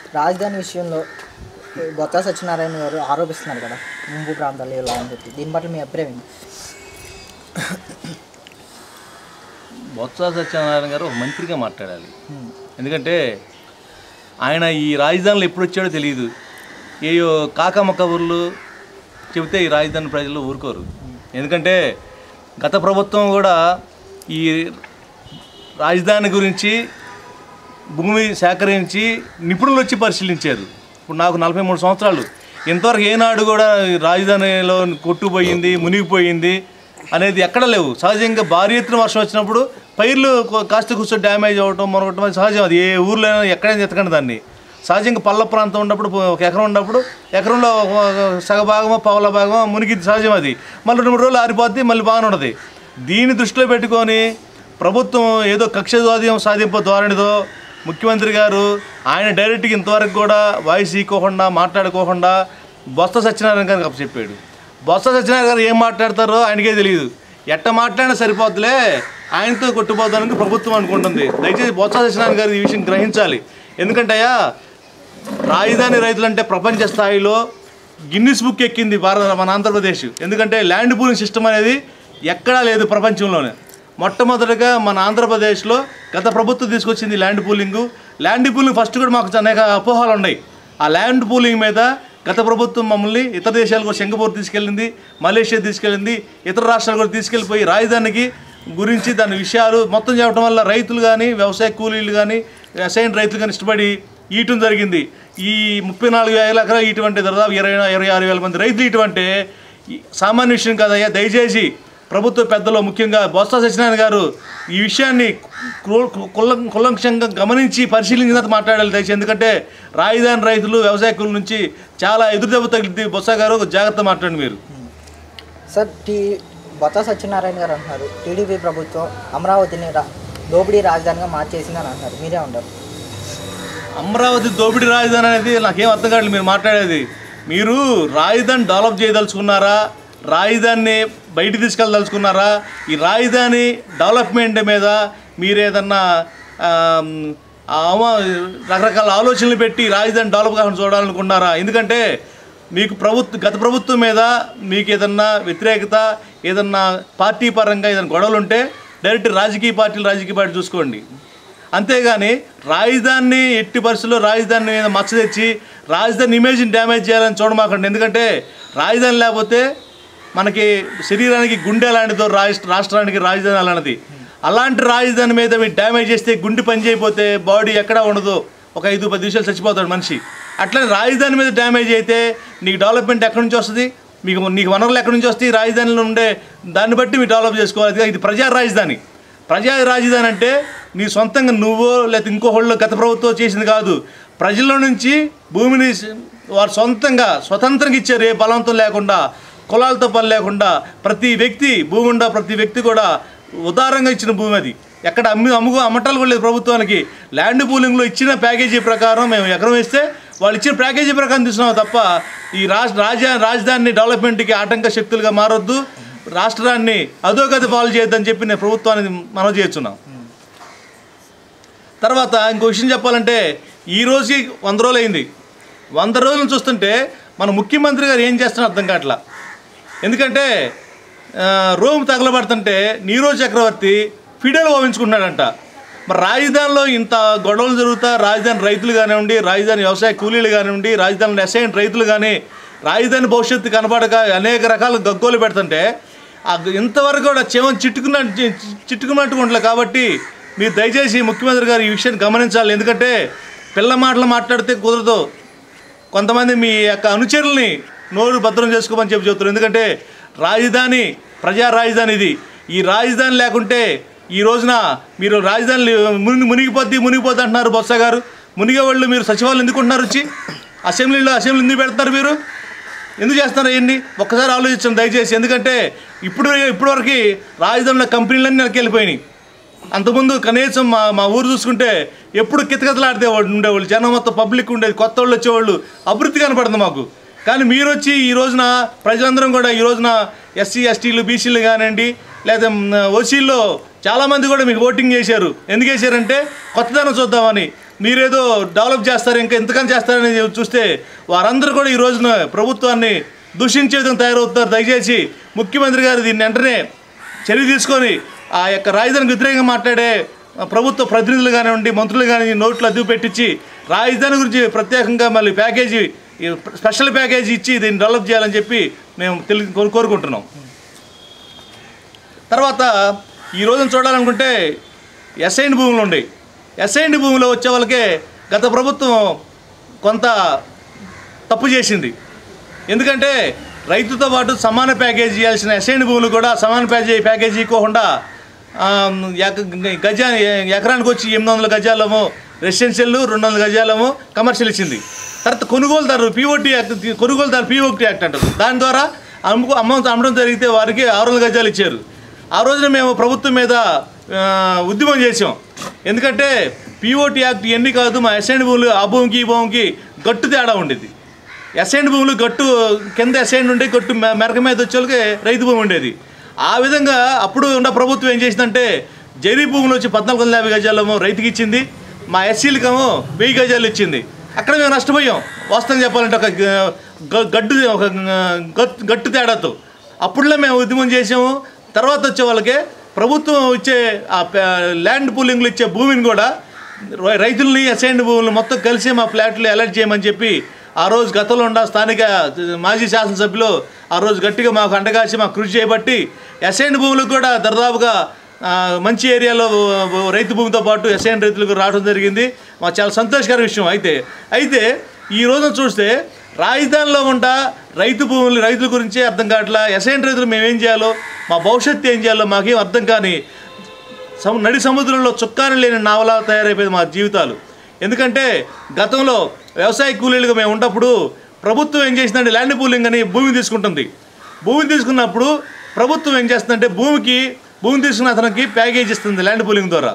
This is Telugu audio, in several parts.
రాజధాని విషయంలో బొత్స సత్యనారాయణ గారు ఆరోపిస్తున్నారు కదా ముంపు ప్రాంతాలు ఇలా అని చెప్పి దీని పట్ల మీ అభిప్రాయం ఏంటి? బొత్స సత్యనారాయణ గారు ఒక మంత్రిగా మాట్లాడాలి హ్మ్. ఎందుకంటే ఆయన ఈ రాజధానిలో ఎప్పుడు వచ్చాడో తెలియదు ఏయో కాకమ్మ కబుర్లు చెబితే ఈ రాజధాని ప్రజలు ఊరుకోరు ఎందుకంటే గత ప్రభుత్వం కూడా ఈ రాజధాని గురించి భూమి సేకరించి నిపుణులు వచ్చి పరిశీలించారు ఇప్పుడు నాకు నలభై మూడు సంవత్సరాలు ఇంతవరకు ఏనాడు కూడా ఈ రాజధానిలో కొట్టుపోయింది మునిగిపోయింది అనేది ఎక్కడ లేవు సహజంగా భారీ ఎత్తున వర్షం వచ్చినప్పుడు పైర్లు కొ- కాస్త కూర్చో డ్యామేజ్ అవ్వటం మరొకటం అది సహజం అది ఏ ఊర్లో అయినా ఎక్కడైనా ఎత్తకండి దాన్ని సహజంగా పల్ల ప్రాంతం ఉన్నప్పుడు ఒక ఎకరం ఉన్నప్పుడు ఎకరంలో ఒక సగ భాగమో పావుల భాగమో మునిగిద్ది సహజం అది మళ్ళీ రెండు మూడు రోజులు ఆరిపోద్ది మళ్ళీ బాగానే ఉన్నది దీన్ని దృష్టిలో పెట్టుకొని ప్రభుత్వం ఏదో కక్ష సాధ్యం సాధింపు ధోరణితో ముఖ్యమంత్రి గారు ఆయన డైరెక్ట్గా ఇంతవరకు కూడా వాయిస్ ఇవ్వకుండా మాట్లాడుకోకుండా బొత్స సత్యనారాయణ గారికి చెప్పాడు బొత్స సత్యనారాయణ గారు ఏం మాట్లాడతారో ఆయనకే తెలియదు ఎట్ట మాట్లాడినా సరిపోతులే ఆయనతో కొట్టుపోతానికి ప్రభుత్వం అనుకుంటుంది దయచేసి బొత్స సత్యనారాయణ గారు ఈ విషయం గ్రహించాలి ఎందుకంటే అయ్యా రాజధాని రైతులంటే ప్రపంచ స్థాయిలో గిన్నిస్ బుక్ ఎక్కింది భారత మన ఆంధ్రప్రదేశ్ ఎందుకంటే ల్యాండ్ పూలింగ్ సిస్టమ్ అనేది ఎక్కడా లేదు ప్రపంచంలోనే మొట్టమొదటిగా మన ఆంధ్రప్రదేశ్లో గత ప్రభుత్వం తీసుకొచ్చింది land pooling land pooling first కూడా మాకు అనేక అపోహలు ఉన్నాయి ఆ ల్యాండ్ పూలింగ్ మీద గత ప్రభుత్వం మమ్మల్ని ఇతర దేశాలకు కూడా సింగపూర్ తీసుకెళ్ళింది మలేషియా తీసుకెళ్ళింది ఇతర రాష్ట్రాలు కూడా తీసుకెళ్ళిపోయి రాజధానికి గురించి దాని విషయాలు మొత్తం చెప్పడం వల్ల రైతులు కానీ వ్యవసాయ కూలీలు కానీ అసైన్ రైతులు కానీ ఇష్టపడి ఈయటం జరిగింది ఈ ముప్పై నాలుగు వేల ఎకరాలు ఇటువంటి దాదాపు ఇరవై ఇరవై ఆరు వేల మంది రైతులు ఇటువంటి సామాన్య విషయం కాదయ్యా దయచేసి ప్రభుత్వ పెద్దలు ముఖ్యంగా బొత్స సత్యనారాయణ గారు ఈ విషయాన్ని కు- కుల్లం కుల్లంక్షంగా గమనించి పరిశీలించిన తర్వాత మాట్లాడాలి దయచేసి ఎందుకంటే రాజధాని రైతులు వ్యవసాయ కూలీల నుంచి చాలా ఎదురుదెబ్బ తగిలింది బొత్స గారు జాగ్రత్త మాట్లాడండి మీరు సార్ టీ బొత్స సత్యనారాయణ గారు అంటున్నారు టీడీపీ ప్రభుత్వం అమరావతిని రా దోపిడీ రాజధానిగా మార్చేసింది అని అంటున్నారు మీరే ఉంటారు అమరావతి దోపిడీ రాజధాని అనేది నాకేం అర్థం కావట్లేదు మీరు మాట్లాడేది మీరు రాజధాని డెవలప్ చేయదలుచుకున్నారా రాజధానిని బయటికి తీసుకెళ్ళదలుచుకున్నారా ఈ రాజధాని డెవలప్మెంట్ మీద మీరు ఏదన్నా ఆమ్, ఆమ- రకరకాల ఆలోచనలు పెట్టి రాజధాని డెవలప్ కాకుండా చూడాలనుకున్నారా ఎందుకంటే మీకు ప్రభుత్వ గత ప్రభుత్వం మీద మీకు ఏదన్నా వ్యతిరేకత ఏదన్నా పార్టీ పరంగా ఏదైనా గొడవలు ఉంటే డైరెక్ట్ రాజకీయ పార్టీలు రాజకీయ పార్టీ చూసుకోండి అంతేగాని రాజధానిని ఎట్టి పరిస్థితుల్లో రాజధాని మీద మచ్చ తెచ్చి రాజధాని ఇమేజ్ని డ్యామేజ్ చేయాలని చూడమాకండి ఎందుకంటే రాజధాని లేకపోతే మనకి శరీరానికి గుండె లాంటిదో రాష్ట్ర రాష్ట్రానికి రాజధాని అలాంటిది అలాంటి రాజధాని మీద మీరు డ్యామేజ్ చేస్తే గుండె పని చేయకపోతే బాడీ ఎక్కడా ఉండదు ఒక ఐదు పది నిమిషాలు చచ్చిపోతాడు మనిషి అట్లనే రాజధాని మీద డ్యామేజ్ అయితే నీకు డెవలప్మెంట్ ఎక్కడి నుంచి వస్తుంది మీకు నీకు వనరులు ఎక్కడి నుంచి వస్తాయి రాజధానిలో ఉండే దాన్ని బట్టి మీరు డెవలప్ చేసుకోవాలి ఇది ప్రజా రాజధాని ప్రజా రాజధాని అంటే నీ సొంతంగా నువ్వో లేకపోతే ఇంకోహళ్ళు గత ప్రభుత్వం చేసింది కాదు ప్రజల నుంచి భూమిని స- వారు సొంతంగా స్వతంత్రంగా ఇచ్చారు ఏ బలంతో లేకుండా కులాలతో పని లేకుండా ప్రతి వ్యక్తి భూమి ఉండ ప్రతి వ్యక్తి కూడా ఉదారంగా ఇచ్చిన భూమి అది ఎక్కడ అమ్మి అమ్ముకు అమ్మటాలు కూడా లేదు ప్రభుత్వానికి ల్యాండ్ పూలింగ్లో ఇచ్చిన ప్యాకేజీ ప్రకారం మేము ఎకరం వేస్తే వాళ్ళు ఇచ్చిన ప్యాకేజీ ప్రకారం తీసుకున్నాం తప్ప ఈ రాష్ట్ర రాజా రాజధాని డెవలప్మెంట్కి ఆటంక శక్తులుగా మారొద్దు రాష్ట్రాన్ని అధోగతి పాలు చేయొద్దని చెప్పి నేను ప్రభుత్వానికి మనం చేస్తున్నాం తర్వాత ఇంకో విషయం చెప్పాలంటే ఈ రోజుకి వంద రోజులు అయింది వంద రోజులను చూస్తుంటే మన ముఖ్యమంత్రి గారు ఏం చేస్తున్నారు అర్థం కావట్లా ఎందుకంటే ఆ, రోమ్ తగలబడుతుంటే నీరో చక్రవర్తి ఫిడల్ ఓవించుకుంటున్నాడంట మరి రాజధానిలో ఇంత గొడవలు జరుగుతా రాజధాని రైతులు కానివ్వండి రాజధాని వ్యవసాయ కూలీలు కానివ్వండి రాజధాని అసైన్ రైతులు కానీ రాజధాని భవిష్యత్తు కనబడక అనేక రకాల గగ్గోలు పెడుతుంటే ఆ గ- ఇంతవరకు కూడా చెవం చిట్టుకున్న చి- చిట్టుకున్నట్టుగా ఉండలే కాబట్టి మీరు దయచేసి ముఖ్యమంత్రి గారు ఈ విషయాన్ని గమనించాలి ఎందుకంటే పిల్ల మాటలు మాట్లాడితే కుదరదు కొంతమంది మీ యొక్క అనుచరుల్ని నోరు భద్రం చేసుకోమని చెప్పి చెబుతారు ఎందుకంటే రాజధాని ప్రజా రాజధాని ఇది ఈ రాజధాని లేకుంటే ఈ రోజున మీరు రాజధాని మునిగి మునిగిపోద్ది మునిగిపోద్ది అంటున్నారు బొత్స గారు మునిగే వాళ్ళు మీరు సచివాలయం ఎందుకు ఉంటున్నారు వచ్చి అసెంబ్లీలో అసెంబ్లీ ఎందుకు పెడతారు మీరు ఎందుకు చేస్తున్నారు ఇవన్నీ ఒక్కసారి ఆలోచించండి దయచేసి ఎందుకంటే ఇప్పుడు ఇప్పటివరకు రాజధానిలో కంపెనీలన్నీ నెలకి వెళ్ళిపోయినాయి అంతకుముందు కనీసం మా మా ఊరు చూసుకుంటే ఎప్పుడు కితకితలాడితే వాళ్ళు ఉండేవాళ్ళు జనం మొత్తం పబ్లిక్ ఉండేది కొత్త వాళ్ళు వచ్చేవాళ్ళు అభివృద్ధి కనపడుతుంది మాకు కానీ మీరు వచ్చి ఈ రోజున ప్రజలందరం కూడా ఈ రోజున ఎస్సీ ఎస్టీలు బీసీలు కానివ్వండి లేదా ఓసీల్లో చాలామంది కూడా మీకు ఓటింగ్ చేశారు ఎందుకు చేశారంటే కొత్తదనం చూద్దామని మీరేదో డెవలప్ చేస్తారు ఇంకా ఎంతకని చేస్తారని చూస్తే వారందరూ కూడా ఈ రోజున ప్రభుత్వాన్ని దూషించే విధంగా తయారవుతున్నారు దయచేసి ముఖ్యమంత్రి గారు దీన్ని వెంటనే చర్య తీసుకొని ఆ యొక్క రాజధానికి వ్యతిరేకంగా మాట్లాడే ఆ, ప్రభుత్వ ప్రతినిధులు కానివ్వండి మంత్రులు కానీ నోట్లు అదుపు పెట్టించి రాజధాని గురించి ప్రత్యేకంగా మళ్ళీ ప్యాకేజీ ఈ స్పెషల్ ప్యాకేజీ ఇచ్చి దీన్ని డెవలప్ చేయాలని చెప్పి మేము తెలి కోరు- కోరుకుంటున్నాం తర్వాత ఈ రోజున చూడాలనుకుంటే ఎస్ఐండ్ భూములు ఉన్నాయి ఎస్ఐండ్ భూములు వచ్చే వాళ్ళకే గత ప్రభుత్వం కొంత తప్పు చేసింది ఎందుకంటే రైతుతో పాటు సమాన ప్యాకేజీ ఇవ్వాల్సిన ఎస్ఐండ్ భూములు కూడా సమాన ప్యాకేజీ ప్యాకేజీ ఇవ్వకుండా ఆ, ఎక- గజా ఎకరానికి వచ్చి ఎనిమిది వందల గజాలము రెసిడెన్షియల్ రెండు వందల గజాలము కమర్షియల్ ఇచ్చింది తర్వాత కొనుగోలుదారు పీఓటీ యాక్ట్ కొనుగోలుదారు పీఓటీ యాక్ట్ అంటారు దాని ద్వారా అమ్ము అమ్మ అమ్మడం జరిగితే వారికి ఆరు వందల గజాలు ఇచ్చారు ఆ రోజున మేము ప్రభుత్వం మీద ఆ, ఉద్యమం చేసాం ఎందుకంటే పీఓటీ యాక్ట్ ఇవన్నీ కాదు మా ఎస్ఎండ్ భూములు ఆ భూమికి ఈ భూమికి గట్టు తేడా ఉండేది ఎస్ఎండ్ భూములు గట్టు కింద ఎస్ఎండ్ ఉండే గట్టు మె- మెరక మీద వచ్చే వాళ్ళకి రైతు భూమి ఉండేది ఆ విధంగా అప్పుడు ఉన్న ప్రభుత్వం ఏం చేసిందంటే జరీ భూములు వచ్చి పద్నాలుగు వందల యాభై గజాలేమో రైతుకి ఇచ్చింది మా ఎస్సీలకేమో వెయ్యి గజాలు ఇచ్చింది అక్కడ మేము నష్టపోయాం వాస్తవం చెప్పాలంటే ఒక గ- గ- గడ్డు ఒక గట్- గట్టు తేడాతో అప్పుడులో మేము ఉద్యమం చేసాము తర్వాత వచ్చే వాళ్ళకి ప్రభుత్వం ఇచ్చే ఆ ప- ల్యాండ్ పూలింగ్లు ఇచ్చే భూమిని కూడా రై- రైతుల్ని అసైన్ భూములు మొత్తం కలిసి మా ఫ్లాట్లు అలర్ట్ చేయమని చెప్పి ఆ రోజు గతంలో ఉన్న స్థానిక మాజీ శాసనసభ్యులు ఆ రోజు గట్టిగా మాకు అండగాసి మాకు కృషి చేయబట్టి అసైన్ భూములకు కూడా దర్దాపుగా ఆ, మంచి ఏరియాలో రైతు భూమితో పాటు ఎస్ఐన్ రైతులకు రావడం జరిగింది మాకు చాలా సంతోషకర విషయం అయితే అయితే ఈ రోజున చూస్తే రాజధానిలో ఉంటా రైతు భూములు రైతుల గురించే అర్థం కావట్లా ఎస్ఐన్ రైతులు మేము ఏం చేయాలో మా భవిష్యత్తు ఏం చేయాలో మాకేం అర్థం కాని సము నడి సముద్రంలో చుక్కాని లేని నావలా తయారైపోయింది మా జీవితాలు ఎందుకంటే గతంలో వ్యవసాయ కూలీలుగా మేము ఉన్నప్పుడు ప్రభుత్వం ఏం చేసిందంటే ల్యాండ్ పూలింగ్ అని భూమి తీసుకుంటుంది భూమిని తీసుకున్నప్పుడు ప్రభుత్వం ఏం చేస్తుందంటే భూమికి భూమి తీసుకున్న అతనికి ప్యాకేజ్ ఇస్తుంది ల్యాండ్ పూలింగ్ ద్వారా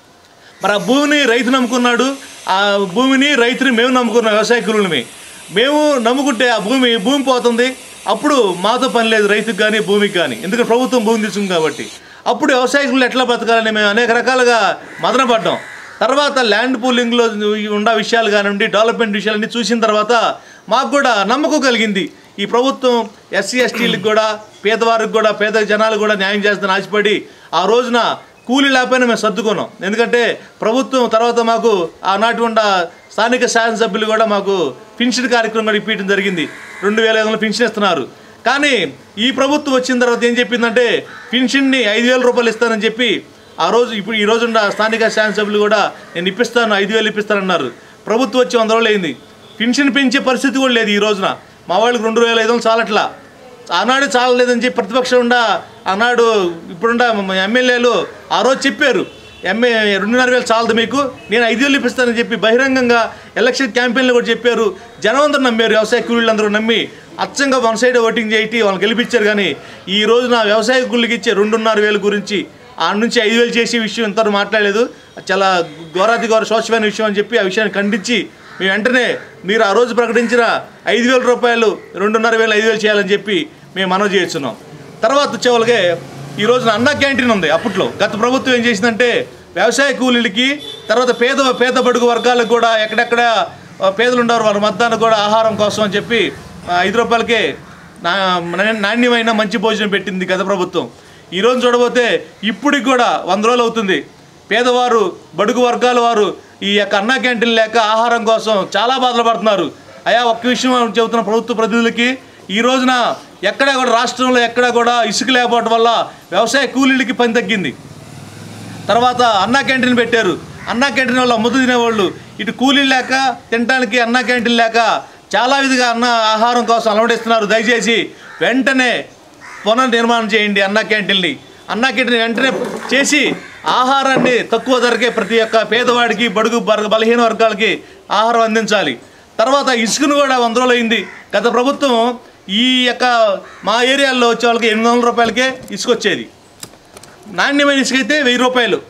మరి ఆ భూమిని రైతు నమ్ముకున్నాడు ఆ భూమిని రైతుని మేము నమ్ముకున్నాం వ్యవసాయ కూలీలమే మేము నమ్ముకుంటే ఆ భూమి భూమి పోతుంది అప్పుడు మాతో పని లేదు రైతుకు కానీ భూమికి కానీ ఎందుకంటే ప్రభుత్వం భూమి తీసుకుంది కాబట్టి అప్పుడు వ్యవసాయ కూలీలు ఎట్లా బతకాలని మేము అనేక రకాలుగా మదన పడ్డాం తర్వాత ల్యాండ్ పూలింగ్లో ఉన్న విషయాలు కానివ్వండి డెవలప్మెంట్ విషయాలన్నీ చూసిన తర్వాత మాకు కూడా నమ్మకం కలిగింది ఈ ప్రభుత్వం ఎస్సీ ఎస్టీలకు కూడా పేదవారికి కూడా పేద జనాలు కూడా న్యాయం చేస్తుందని ఆశపడి ఆ రోజున కూలీ లేకపోయినా మేము సర్దుకున్నాం ఎందుకంటే ప్రభుత్వం తర్వాత మాకు ఆనాటి ఉన్న స్థానిక శాసనసభ్యులు కూడా మాకు పెన్షన్ కార్యక్రమం కూడా ఇప్పించడం జరిగింది రెండు వేల ఐదు వందలు పెన్షన్ ఇస్తున్నారు కానీ ఈ ప్రభుత్వం వచ్చిన తర్వాత ఏం చెప్పిందంటే పెన్షన్ని ఐదు వేల రూపాయలు ఇస్తానని చెప్పి ఆ రోజు ఇప్పుడు ఈ రోజు ఉన్న స్థానిక శాసనసభ్యులు కూడా నేను ఇప్పిస్తాను ఐదు వేలు ఇప్పిస్తానన్నారు ప్రభుత్వం వచ్చి వంద రోజులు అయింది పెన్షన్ పెంచే పరిస్థితి కూడా లేదు ఈ రోజున మా వాళ్ళకి రెండు వేల ఐదు వందలు చాలట్లా ఆనాడు చాలలేదని చెప్పి ప్రతిపక్షం ఉండ ఆనాడు ఇప్పుడున్న ఎమ్మెల్యేలు ఆ రోజు చెప్పారు ఎంఏ రెండున్నర వేలు చాలదు మీకు నేను ఐదు వేలు ఇప్పిస్తానని చెప్పి బహిరంగంగా ఎలక్షన్ క్యాంపెయిన్లో కూడా చెప్పారు జనం అందరూ నమ్మారు వ్యవసాయ కూలీలు అందరూ నమ్మి అచ్చంగా వన్ సైడ్ ఓటింగ్ చేయి వాళ్ళని గెలిపించారు కానీ ఈ రోజున వ్యవసాయ కూలీకి ఇచ్చే రెండున్నర వేలు గురించి ఆ నుంచి ఐదు వేలు చేసే విషయం ఇంతవరకు మాట్లాడలేదు చాలా ఘోరాతి ఘోర శోషమైన విషయం అని చెప్పి ఆ విషయాన్ని ఖండించి మేము వెంటనే మీరు ఆ రోజు ప్రకటించిన ఐదు వేల రూపాయలు రెండున్నర వేలు ఐదు వేలు చేయాలని చెప్పి మేము మనవి చేస్తున్నాం తర్వాత వచ్చే వాళ్ళకే ఈ రోజున అన్న క్యాంటీన్ ఉంది అప్పట్లో గత ప్రభుత్వం ఏం చేసిందంటే వ్యవసాయ కూలీలకి తర్వాత పేద పేద బడుగు వర్గాలకు కూడా ఎక్కడెక్కడ ఆ, పేదలు ఉన్నారు వాళ్ళ మధ్యాహ్నం కూడా ఆహారం కోసం అని చెప్పి ఆ, ఐదు రూపాయలకే నా నా- నాణ్యమైన మంచి భోజనం పెట్టింది గత ప్రభుత్వం ఈ రోజు చూడబోతే ఇప్పటికి కూడా వంద రోజులు అవుతుంది పేదవారు బడుగు వర్గాల వారు ఈ యొక్క అన్నా క్యాంటీన్ లేక ఆహారం కోసం చాలా బాధలు పడుతున్నారు అయా ఒక్క విషయం చెబుతున్న ప్రభుత్వ ప్రతినిధులకి ఈ రోజున ఎక్కడా కూడా రాష్ట్రంలో ఎక్కడా కూడా ఇసుక లేకపోవడం వల్ల వ్యవసాయ కూలీలకి పని తగ్గింది తర్వాత అన్నా క్యాంటీన్ పెట్టారు అన్నా క్యాంటీన్ వల్ల ముద్దు తినేవాళ్ళు ఇటు కూలీలు లేక తినడానికి అన్నా క్యాంటీన్ లేక చాలా విధిగా అన్న ఆహారం కోసం అలవడిస్తున్నారు దయచేసి వెంటనే పునర్నిర్మాణం చేయండి అన్నా క్యాంటీన్ని అన్నా క్యాంటీన్ వెంటనే చేసి ఆహారాన్ని తక్కువ ధరకే ప్రతి ఒక్క పేదవాడికి బడుగు బర్గ బలహీన వర్గాలకి ఆహారం అందించాలి తర్వాత ఇసుకను కూడా వంద రోజులు అయింది గత ప్రభుత్వం ఈ యొక్క మా ఏరియాల్లో వచ్చే వాళ్ళకి ఎనిమిది వందల రూపాయలకే ఇసుక వచ్చేది నాణ్యమైన ఇసుక అయితే వెయ్యి రూపాయలు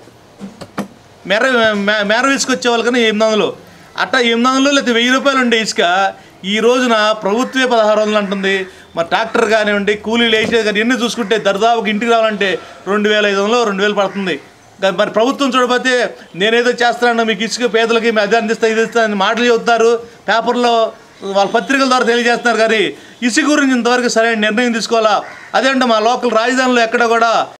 మెర మె- మెర ఇసుక వచ్చే వాళ్ళకన్నా ఎనిమిది వందలు అట్టా ఎనిమిది వందలు లేకపోతే వెయ్యి రూపాయలు ఉండే ఇసుక ఈ రోజున ప్రభుత్వే పదహారు వందలు అంటుంది మరి ట్రాక్టర్ కానివ్వండి కూలీలు వేసేది కానీ ఎన్ని చూసుకుంటే దర్దాపుకి ఇంటికి రావాలంటే రెండు వేల ఐదు వందలు రెండు వేలు పడుతుంది గా- మరి ప్రభుత్వం చూడబోతే నేనేదో చేస్తున్నాను మీకు ఇసుక పేదలకి అది అందిస్తా ఇది ఇస్తా అని మాటలు చెబుతారు పేపర్లో వాళ్ళ పత్రికల ద్వారా తెలియజేస్తున్నారు కానీ ఇసుక గురించి ఇంతవరకు సరైన నిర్ణయం తీసుకోవాలా అదేంటే మా లోకల్ రాజధానిలో ఎక్కడ కూడా